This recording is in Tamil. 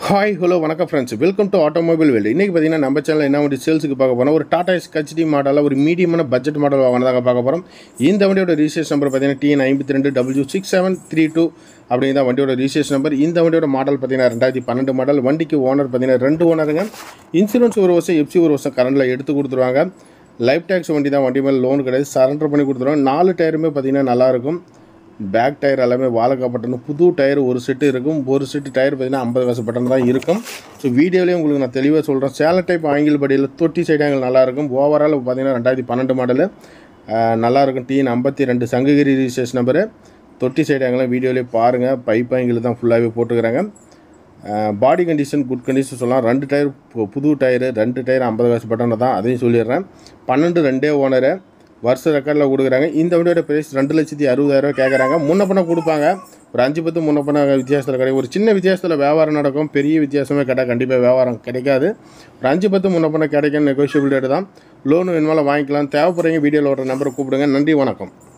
ஹாய் ஹலோ வணக்கம் friends welcome to automobile world இன்றைக்கி பார்த்தீங்கன்னா நம்ம சேனல் என்ன வண்டி சேல்ஸுக்கு பார்க்க போகிறோம் ஒரு டாடா எஸ் ஹெச்டி மாடலில் ஒரு மீடியமான பட்ஜெட் மாடல் வாங்கினதாக பார்க்க போகிறோம் இந்த வண்டியோட ரிஜிஸ்ட்ரேஷன் நம்பர் பார்த்தீங்கன்னா டிஎன் ஐம்பத்தி ரெண்டு W six seven three two அப்படிங்கிற வண்டியோட ரிஜிஸ்ட்ரேஷன் நம்பர் இந்த வண்டியோட மாடல் பார்த்தீங்கன்னா ரெண்டாயிரத்தி பன்னெண்டு மாடல் வண்டிக்கு ஓனர் பார்த்தீங்கன்னா ரெண்டு ஓனருங்க இன்சூரன்ஸ் ஒரு வருஷம் எஃப்சி ஒரு வருஷம் கரண்டில் எடுத்து கொடுத்துருவாங்க லைஃப் டேக்ஸ் வண்டி தான் வண்டி மேலே லோன் கிடையாது சரண்டர் பண்ணி கொடுத்துருவாங்க நாலு டயருமே பார்த்தீங்கன்னா நல்லாயிருக்கும் பேக் டயர் எல்லாமே வாழக்கப்பட்டணும் புது டயர் ஒரு செட்டு இருக்கும் ஒரு செட்டு டயர் பார்த்தீங்கன்னா ஐம்பது காசு பட்டன் தான் இருக்கும் ஸோ வீடியோலேயே உங்களுக்கு நான் தெளிவாக சொல்கிறேன் சேல டைப் ஆங்கிள் படியில் தொட்டி சைடு ஆங்கிள் நல்லாயிருக்கும் ஓவரால் பார்த்தீங்கன்னா ரெண்டாயிரத்தி பன்னெண்டு மாடலு நல்லாயிருக்கும் டிஎன் ஐம்பத்தி ரெண்டு சங்ககிரி ரிஜிஸ்ட்ரேஷன் நம்பரு தொட்டி சைடு ஆங்கிளாம் வீடியோலேயே பாருங்கள் பைப் ஆங்கிள் தான் ஃபுல்லாகவே போட்டுக்கிறாங்க பாடி கண்டிஷன் குட் கண்டிஷன் சொல்லலாம் ரெண்டு டயர் பு- புது டயரு ரெண்டு டயர் ஐம்பது காசு பட்டனை தான் அதையும் சொல்லிடுறேன் பன்னெண்டு ரெண்டே ஓனரு வருஷ ரெக்கார்டில் கொடுக்குறாங்க இந்த வண்டியோட ப்ரைஸ் ரெண்டு லட்சத்தி அறுபதாயிரம் கேட்குறாங்க முன்ன பண்ண கொடுப்பாங்க ஒரு அஞ்சு பத்து முன்ன பண்ண வித்தியாசத்தில் கிடைக்கும் ஒரு சின்ன வித்தியாசத்தில் வியாபாரம் நடக்கும் பெரிய வித்தியாசமே கேட்டால் கண்டிப்பாக வியாபாரம் கிடைக்காது ஒரு அஞ்சு பத்து முன்ன பண்ண கிடைக்கும் நெகோஷியபிள் ரேட்டு தான் லோன் வேணுமாலும் வாங்கிக்கலாம் தேவைப்படுறீங்க வீடியோவில் ஒரு நம்பரை கூப்பிடுங்க நன்றி வணக்கம்